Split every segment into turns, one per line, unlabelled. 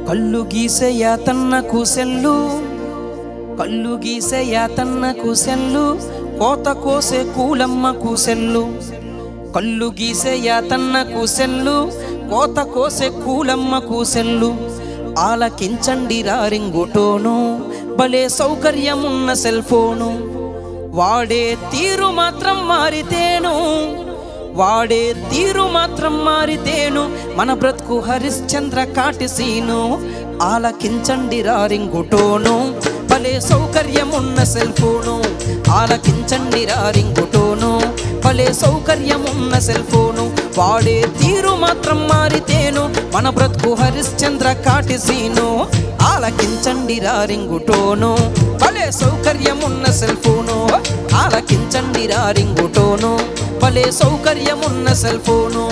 కళ్ళు గీసే యాతన్నకు సెల్లు కళ్ళు గీసే యాతన్నకు సెల్లు కోత కోసే కూలమ్మకు సెల్లు కళ్ళు గీసే యాతన్నకు సెల్లు కోత కోసే కూలమ్మకు సెల్లు ఆలకించండి రారింగుటోను భలే సౌకర్యమున్న సెల్ ఫోను వాడే తీరు మాత్రం మారితేను వాడే తీరు మాత్రం మారితేను మన బ్రతుకు హరిశ్చంద్ర కాటిసీను ఆలకించండి రారింగుటోను భలే సౌకర్యమున్న సెల్ ఫోను ఆలకించండి రారింగుటోను భలే సౌకర్యమున్న సెల్ ఫోను వాడే తీరు మాత్రం మారితేను మన బ్రతుకు హరిశ్చంద్ర కాటిసీను ఆలకించండి రారింగుటోను భలే సౌకర్యమున్న సెల్ ఫోను ఆలకించండి రారింగుటోను భలే సౌకర్యమున్న సెల్ ఫోను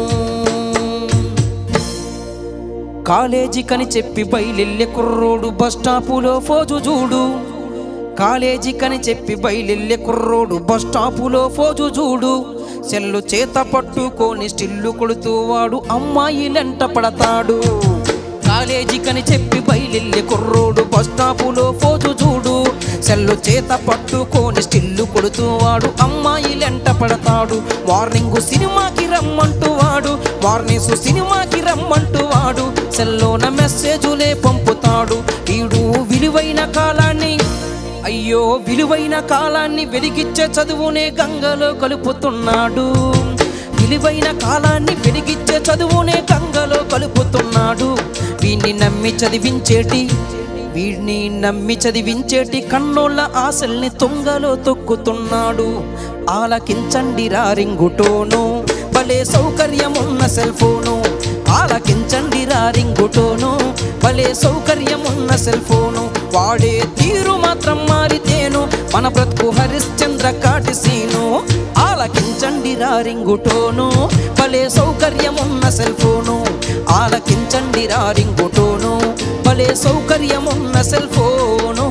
కాలేజీకని చెప్పి బయలెల్లె కుర్రోడు బస్ స్టాపులో ఫోజు చూడు కాలేజీకని చెప్పి బయలెల్లె కుర్రోడు బస్ స్టాపులో ఫోజు చూడు సెల్లు చేత పట్టుకొని స్టిల్లు కొడుతూ వాడు అమ్మాయిలెంట పడతాడు కాలేజీకని చెప్పి బయలెల్లె కుర్రోడు బస్ స్టాపులో ఫోజు చూడు సెల్లు చేత పట్టుకొని స్టిల్లు కొడుతూ వాడు అమ్మాయిలెంట పడతాడు వార్నింగ్ సినిమాకి రమ్మంటూ వాడు వార్నింగ్స్ సినిమాకి రమ్మంటూ వాడు సెల్లోన మెసేజులే పంపుతాడు వీడు విలువైన కాలాన్ని అయ్యో విలువైన కాలాన్ని వెలిగిచ్చే చదువునే గంగలో కలుపుతున్నాడు విలువైన కాలాన్ని వెలిగిచ్చే చదువునే గంగలో కలుపుతున్నాడు వీడిని నమ్మి చదివించేటి వీడిని నమ్మి చదివించేటి కన్నోళ్ళ ఆశల్ని తుంగలో తొక్కుతున్నాడు ఆలకించండి రారింగుటోను భలే సౌకర్యమున్న సెల్ ఫోను ఆలకించండి రారింగుటోను భలే సౌకర్యమున్న సెల్ ఫోను వాడే తీరు మాత్రం మారితేను మన బ్రతుకు హరిశ్చంద్ర కాటిసీను ఆలకించండి రారింగుటోను భలే సౌకర్యమున్న సెల్ ఫోను ఆలకించండి రారింగుటోను భలే సౌకర్యమున్న సెల్ ఫోను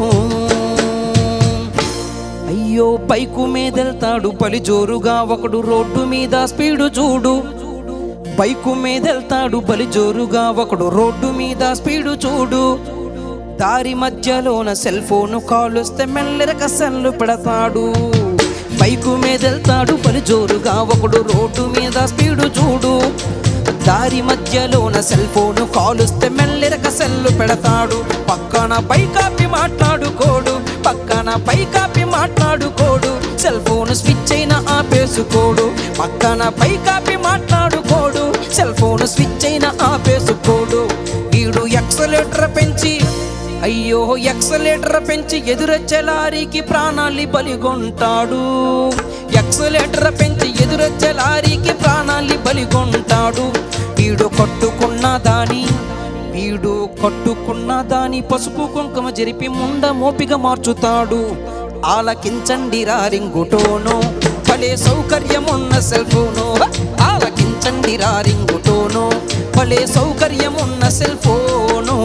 అయ్యో బైకు మీదెళ్తాడు పలి జోరుగా ఒకడు రోడ్డు మీద స్పీడు చూడు బైకు మీదెళ్తాడు బలి జోరుగా ఒకడు రోడ్డు మీద స్పీడు చూడు దారి మధ్యలోన సెల్ ఫోను కాలుస్తే మెల్లెరక సెల్లు పెడతాడు బైకు మీదెళ్తాడు బలి జోరుగా ఒకడు రోడ్డు మీద స్పీడు చూడు దారి మధ్యలోన సెల్ ఫోను కాలుస్తే మెల్లెరక సెల్లు పెడతాడు పక్కన పైకాపి మాట్లాడుకోడు పక్కన పైకాపి మాట్లాడుకోడు సెల్ ఫోన్ స్విచ్ అయినా ఆపేసుకోడు పక్కన పైకాపి మాట్లాడుకోడు సెల్ ఫోన్ స్విచ్ అయినా ఆపేసుకోడు వీడు ఎక్సలేటర్ పెంచి అయ్యో ఎక్సలేటర్ పెంచి ఎదురొచ్చే లారీకి ప్రాణాలి బలిగొంటాడు ఎక్సలేటర్ పెంచి ఎదురొచ్చే లారీకి ప్రాణాలి బలిగొంటాడు వీడు కొట్టుకున్న దాని వీడు కట్టుకున్న దాని పసుపు కుంకుమ జరిపి ముండ మోపిగా మార్చుతాడు ఆలకించండి రారింగుటోను భలే సౌకర్యమున్న సెల్ ఫోను ఆలకించండి రారింగుటోను భలే సౌకర్యమున్న సెల్ ఫోను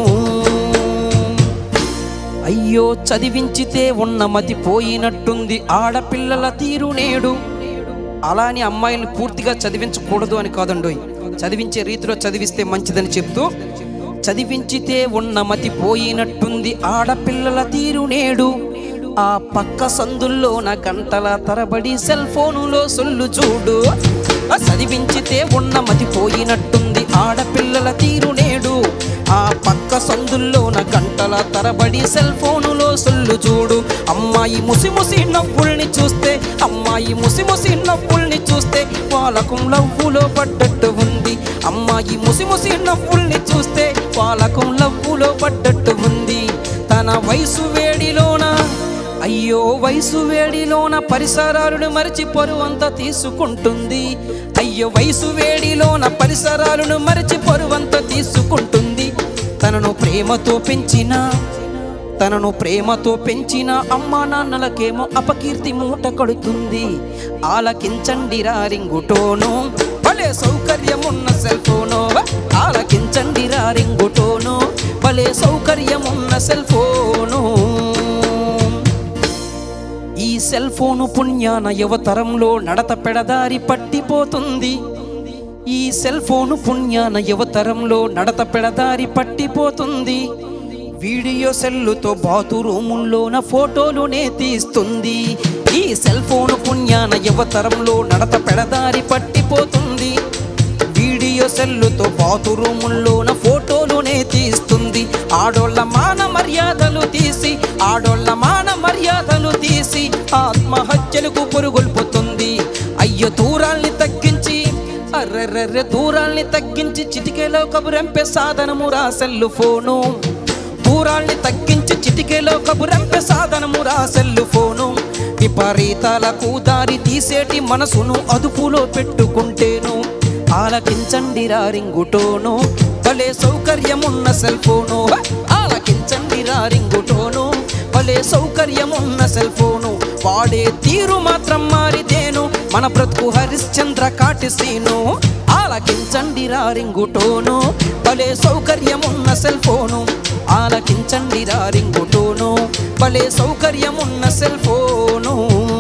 అయ్యో చదివించితే ఉన్న మతి పోయినట్టుంది ఆడపిల్లల తీరు నేడు అలాని అమ్మాయిని పూర్తిగా చదివించకూడదు అని కాదండోయ్ చదివించే రీతిలో చదివిస్తే మంచిదని చెప్తూ చదివించితే ఉన్న మతి పోయినట్టుంది ఆడపిల్లల తీరు నేడు ఆ పక్క సందుల్లోన గంటల తరబడి సెల్ ఫోనులో సొల్లు చూడు ఆ చదివించితే ఉన్న మతి పోయినట్టుంది ఆడపిల్లల తీరు నేడు ఆ పక్క సందుల్లోన గంటల తరబడి సెల్ ఫోనులో సొల్లు చూడు అమ్మాయి ముసి ముసి నవ్వుల్ని చూస్తే అమ్మాయి ముసి ముసి నవ్వుల్ని చూస్తే వాళ్ళకం లవ్వులో పడ్డట్టు ఉంది అమ్మాయి ముసి ముసి నవ్వుల్ని చూస్తే వాళ్ళకం లవ్వులో పడ్డట్టు ఉంది తన వయసు వేడిలోన అయ్యో వయసు వేడిలోన పరిసరాలను మరిచి పరువంతా తీసుకుంటుంది అయ్యో వయసు వేడిలోన పరిసరాలను మరిచి పరువంతా తీసుకుంటుంది తనను ప్రేమతో పెంచిన తనను ప్రేమతో పెంచిన అమ్మా నాన్నలకేమో అపకీర్తి మూట కడుతుంది ఆలకించండి రారింగుటోను భలే సౌకర్యమున్న సెల్ ఫోను ఆలకించండి రారింగుటోను భలే సౌకర్యమున్న సెల్ ఫోను ఈ సెల్ ఫోను పుణ్యాన యువతరంలో నడత పెడదారి పట్టిపోతుంది ఈ సెల్ ఫోను పుణ్యాన యువతరంలో నడత పెడదారి పట్టిపోతుంది వీడియో సెల్లుతో బాతురూముల్లోన ఫోటోలునే తీస్తుంది ఈ సెల్ ఫోను పుణ్యాన యువతరంలో నడత పెడదారి పట్టిపోతుంది వీడియో సెల్లుతో బాతురూముల్లోన ఫోటోలునే తీస్తుంది ఆడోళ్ళ మాన మర్యాదలు తీసి ఆడోళ్ళ మాన మర్యాదలు తీసి ఆత్మహత్యలకు పురుగొల్పుతుంది అయ్యో దూరాల్ని తగ్గించి అర్రెర్రెర్రె దూరాల్ని తగ్గించి చిటికెలో కబురంపే సాధనము రా సెల్లు ఫోను దూరాల్ని తగ్గించి చిటికెలో కబురంపే సాధనము రా సెల్లు ఫోను విపరీతాలకు దారి తీసేటి మనసును అదుపులో పెట్టుకుంటేను ఆలకించండి రా రింగుటోను భలే సౌకర్యమున్న సెల్ ఫోను హ! ఆలకించండి రా రింగుటోను భలే సౌకర్యమున్న సెల్ ఫోను వాడే తీరు మాత్రం మారితేను మన బ్రతుకు హరిశ్చంద్ర కాటిసీను ఆలకించండి రా రింగుటోను భలే సౌకర్యమున్న సెల్ ఫోను ఆలకించండి రా రింగుటోను భలే సౌకర్యమున్న సెల్ ఫోను